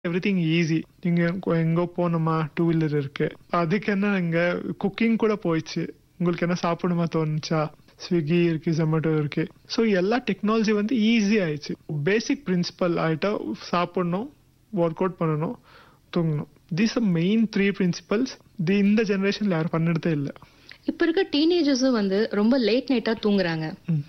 everything easy நீங்க எங்க- எங்க போகணுமா டூ வீலர் இருக்கு அதுக்கு என்ன இங்க குக்கிங் கூட போயிடுச்சு உங்களுக்கு என்ன சாப்பிடணுமா தோணுச்சா ஸ்விக்கி இருக்கு ஜொமேட்டோ இருக்கு ஸோ எல்லா டெக்னாலஜி வந்து ஈஸி ஆயிடுச்சு பேசிக் பிரின்சிபல் ஆயிட்டா சாப்பிடணும் ஒர்க் அவுட் பண்ணணும் தூங்கணும் these are main three principles the இந்த ஜெனரேஷன்ல யாரும் பண்ணிட்டே இல்லை இப்ப இருக்க டீனேஜர்ஸும் வந்து ரொம்ப லேட் நைட்டா தூங்குறாங்க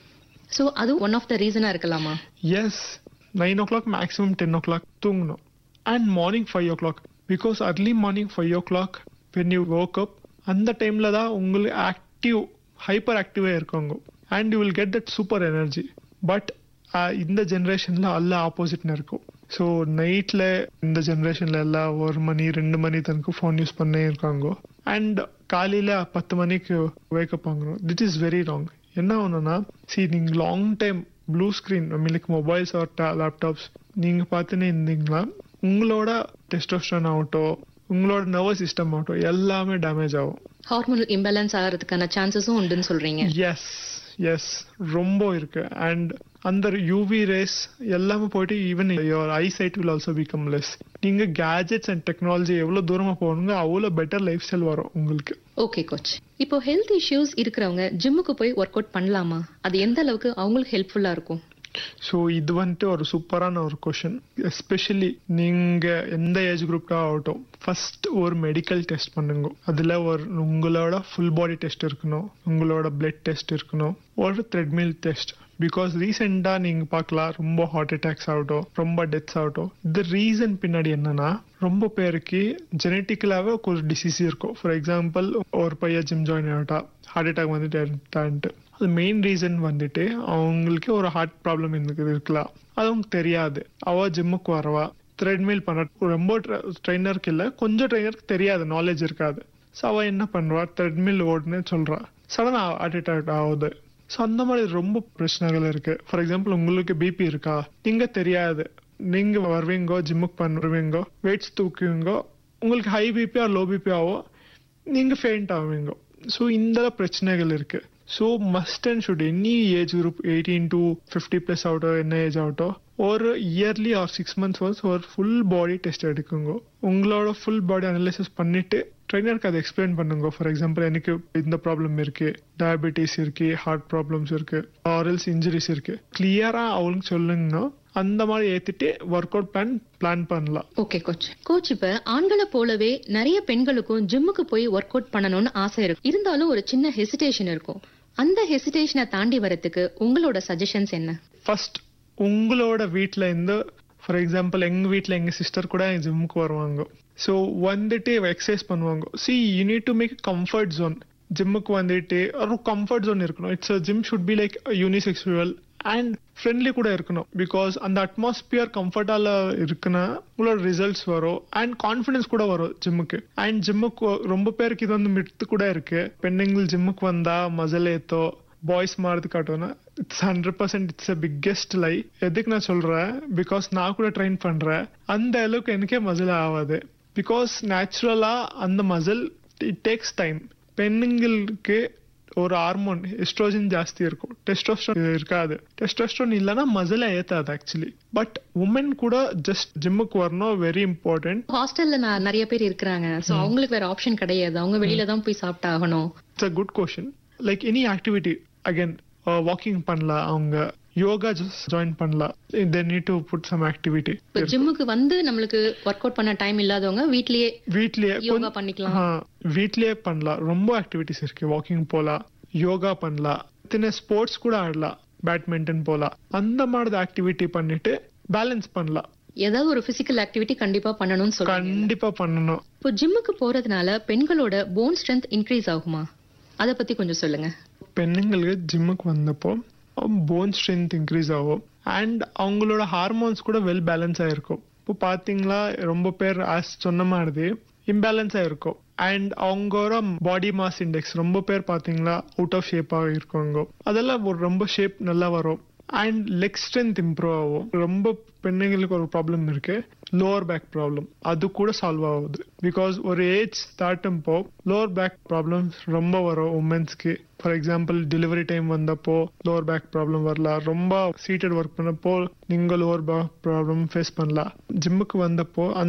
சோ அது ஒன் ஆஃப் த ரீசனா இருக்கலாமா yes nine o'clock maximum ten o'clock தூங்கணும் and morning five o'clock because early morning five o'clock when you work up அந்த டைம்ல தான் உங்களுக்கு ஆக்டிவ் ஹைப்பர் ஆக்டிவாக இருக்காங்க and you will get that super energy but இந்த ஜென்ரேஷன்ல அல்ல ஆப்போசிட்னு இருக்கும் ஸோ நைட்ல இந்த ஜென்ரேஷன்ல எல்லாம் ஒரு மணி ரெண்டு மணி தனக்கு ஃபோன் யூஸ் பண்ணே இருக்காங்க அண்ட் காலையில பத்து மணிக்கு வேக்கப் ஆகணும் திட் இஸ் வெரி ராங் என்ன ஒண்ணுன்னா சி நீங்க long time blue screen like mobiles or laptops நீங்க பார்த்துன்னு இருந்தீங்களா உங்களோட டெஸ்டோஸ்டரான் ஆகட்டும் உங்களோட நர்வஸ் சிஸ்டம் ஆகட்டும் எல்லாமே டேமேஜ் ஆகும் ஹார்மோனல் இம்பேலன்ஸ் ஆகிறதுக்கான சான்சஸும் உண்டுன்னு சொல்றீங்க எஸ் எஸ் ரொம்ப இருக்கு அண்ட் அந்த யூவி ரேஸ் எல்லாமே போயிட்டு even your eyesight will also become less நீங்க கேஜெட்ஸ் அண்ட் டெக்னாலஜி எவ்வளவு தூரமா போகணுங்க அவ்வளோ பெட்டர் லைஃப் ஸ்டைல் வரும் உங்களுக்கு ஓகே கோச் இப்போ ஹெல்த் இஷ்யூஸ் இருக்கிறவங்க ஜிம்முக்கு போய் ஒர்க் அவுட் பண்ணலாமா அது எந்த அளவுக்கு அவங்களுக்கு ஹெல்ப்ஃபுல்லா இருக்கும் ஸோ இது வந்துட்டு ஒரு சூப்பரான ஒரு கொஷின் எஸ்பெஷலி நீங்க எந்த ஏஜ் குரூப்டா ஆகட்டும் ஃபர்ஸ்ட் ஒரு மெடிக்கல் டெஸ்ட் பண்ணுங்க அதுல ஒரு உங்களோட ஃபுல் பாடி டெஸ்ட் இருக்கணும் உங்களோட பிளட் டெஸ்ட் இருக்கணும் ஒரு த்ரெட்மில் டெஸ்ட் பிகாஸ் ரீசெண்டா நீங்க பார்க்கலாம் ரொம்ப ஹார்ட் அட்டாக்ஸ் ஆகட்டும் ரொம்ப டெத்ஸ் ஆகட்டும் இது ரீசன் பின்னாடி என்னன்னா ரொம்ப பேருக்கு ஜெனட்டிக்கலாவே ஒரு டிசீஸ் இருக்கும் ஃபார் எக்ஸாம்பிள் ஒரு பையன் ஜிம் ஜாயின் ஆகிட்டா ஹார்ட் அட்டாக் வந்துட்டு அது மெயின் ரீசன் வந்துட்டு அவங்களுக்கு ஒரு ஹார்ட் ப்ராப்ளம் இருக்கலாம் அது அவங்களுக்கு தெரியாது அவ ஜிம்முக்கு வரவா த்ரெட்மில் பண்ண ரொம்ப ட்ரைனருக்கு இல்லை கொஞ்சம் ட்ரைனருக்கு தெரியாது நாலேஜ் இருக்காது ஸோ அவ என்ன பண்ணுவா த்ரெட்மில் ஓடுன்னு சொல்றா சடனா ஹார்ட் அட்டாக் ஆகுது ஸோ அந்த மாதிரி ரொம்ப பிரச்சனைகள் இருக்கு ஃபார் எக்ஸாம்பிள் உங்களுக்கு பிபி இருக்கா நீங்க தெரியாது நீங்க வருவீங்கோ ஜிம்முக்கு பண்ணுவீங்கோ வெயிட்ஸ் தூக்குவீங்கோ உங்களுக்கு high BP or low BP ஆகும் நீங்க ஃபெயிண்ட் ஆவீங்க ஸோ இந்த பிரச்சனைகள் இருக்கு so must and should any age group eighteen to fifty plus ஆகட்டும் என்ன ஏஜ் ஆகட்டும் ஒரு yearly or six months once ஒரு ஃபுல் பாடி டெஸ்ட் எடுக்குங்க உங்களோட ஃபுல் பாடி அனலைசிஸ் பண்ணிட்டு ட்ரைனருக்கு அதை எக்ஸ்பிளைன் பண்ணுங்க ஃபார் எக்ஸாம்பிள் எனக்கு இந்த ப்ராப்ளம் இருக்கு டயபெட்டிஸ் இருக்கு ஹார்ட் ப்ராப்ளம்ஸ் இருக்கு ஆரல்ஸ் இன்ஜுரிஸ் இருக்கு கிளியரா அவங்களுக்கு சொல்லுங்கன்னா அந்த மாதிரி ஏத்திட்டு ஒர்க் அவுட் பிளான் பிளான் பண்ணலாம் ஓகே கோச் கோச் இப்ப ஆண்களை போலவே நிறைய பெண்களுக்கும் ஜிம்முக்கு போய் ஒர்க் அவுட் பண்ணணும்னு ஆசை இருக்கும் இருந்தாலும் ஒரு சின்ன ஹெசிடேஷன் இருக்கும் அந்த ஹெசிடேஷனை தாண்டி வரதுக்கு உங்களோட சஜஷன்ஸ் என்ன ஃபர்ஸ்ட் உங்களோட வீட்ல இருந்து ஃபார் எக்ஸாம்பிள் எங்க வீட்ல எங்க சிஸ்டர் கூட ஜிம்முக்கு வருவாங்க ஸோ வந்துட்டு எக்ஸசைஸ் பண்ணுவாங்க see you need to make comfort zone ஜிம்முக்கு வந்துட்டு ஒரு கம்ஃபர்ட் ஜோன் இருக்கணும் it's gym should be like unisexual and friendly கூட இருக்கணும் பிகாஸ் அந்த அட்மாஸ்பியர் கம்ஃபர்டால இருக்குன்னா உங்களோட ரிசல்ட்ஸ் வரும் அண்ட் கான்ஃபிடன்ஸ் கூட வரும் ஜிம்முக்கு அண்ட் ஜிம்முக்கு ரொம்ப பேருக்கு இது வந்து மிட்டு கூட இருக்கு பெண்ணுங்கள் ஜிம்முக்கு வந்தா மசல் ஏத்தோ பாய்ஸ் மாறுது காட்டுவேன்னா it's hundred percent it's a biggest lie எதுக்கு நான் சொல்றேன் பிகாஸ் நான் கூட ட்ரெயின் பண்றேன் அந்த அளவுக்கு எனக்கே மசில் ஆகாது பிகாஸ் நேச்சுரலா அந்த மசில் இட் டேக்ஸ் டைம் பெண்ணுங்களுக்கு ஒரு ஹார்மோன் எஸ்ட்ரோஜன் ஜாஸ்தி இருக்கும் டெஸ்டோஸ்ட்ரோன் இருக்காது டெஸ்டோஸ்ட்ரோன் இல்லைன்னா மசில ஏத்தாது ஆக்சுவலி பட் உமன் கூட ஜஸ்ட் ஜிம்முக்கு வரணும் வெரி இம்பார்ட்டன்ட் ஹாஸ்டல்ல நான் நிறைய பேர் இருக்கிறாங்க சோ அவங்களுக்கு வேற ஆப்ஷன் கிடையாது அவங்க வெளியில தான் போய் சாப்பிட்டாகணும் it's a good question like any activity again walking பண்ணலாம் அவங்க யோகா ஜஸ்ட் ஜாயின் பண்ணலாம் they need to put some activity இப்ப ஜிம்முக்கு வந்து நம்மளுக்கு ஒர்க் அவுட் பண்ண டைம் இல்லாதவங்க வீட்லயே வீட்லயே யோகா பண்ணிக்கலாம் ஆ, வீட்லயே பண்ணலாம் ரொம்ப ஆக்டிவிட்டிஸ் இருக்கு வாக்கிங் போலாம் யோகா பண்ணலாம் இத்தனை ஸ்போர்ட்ஸ் கூட ஆடலாம் பேட்மிண்டன் போலாம் அந்த மாதிரி ஆக்டிவிட்டி பண்ணிட்டு பேலன்ஸ் பண்ணலாம் ஏதாவது ஒரு பிசிக்கல் ஆக்டிவிட்டி கண்டிப்பா பண்ணணும்னு சொல்றாங்க கண்டிப்பா பண்ணணும் இப்போ ஜிம்முக்கு போறதுனால பெண்களோட போன் ஸ்ட்ரென்த் இன்க்ரீஸ் ஆகுமா அத பத்தி கொஞ்சம் சொல்லுங்க பெண்ணுங்களுக்கு ஜிம்முக்கு வந்தப்போ போன் ஸ்ட்ரென்த் இன்க்ரீஸ் ஆகும் அண்ட் அவங்களோட ஹார்மோன்ஸ் கூட வெல் பேலன்ஸ் ஆயிருக்கும் இப்போ பாத்தீங்களா ரொம்ப பேர் as சொன்ன மாதிரி இம்பேலன்ஸ் ஆயிருக்கும் அண்ட் அவங்களோட பாடி மாஸ் இண்டெக்ஸ் ரொம்ப பேர் பாத்தீங்களா அவுட் ஆஃப் ஷேப்பாக இருக்காங்க அதெல்லாம் ஒரு ரொம்ப ஷேப் நல்லா வரும் அண்ட் லெக் ஸ்ட்ரென்த் இம்ப்ரூவ் ஆகும் ரொம்ப பெண்ணுங்களுக்கு ஒரு ப்ராப்ளம் இருக்கு லோவர் பேக் ப்ராப்ளம் அது கூட சால்வ் ஆகுது பிகாஸ் ஒரு ஏஜ் தாட்டும்போ லோவர் பேக் ப்ராப்ளம்ஸ் ரொம்ப வரும் உமன்ஸ்க்கு ஃபார் எக்ஸாம்பிள் டெலிவரி டைம் வந்தப்போ லோவர் பேக் ப்ராப்ளம் வரலாம் ரொம்ப சீட்டட் ஒர்க் பண்ணப்போ நீங்க லோவர் பேக் ப்ராப்ளம் ஃபேஸ் பண்ணலாம் ஜிம்முக்கு வந்தப்போ அந்த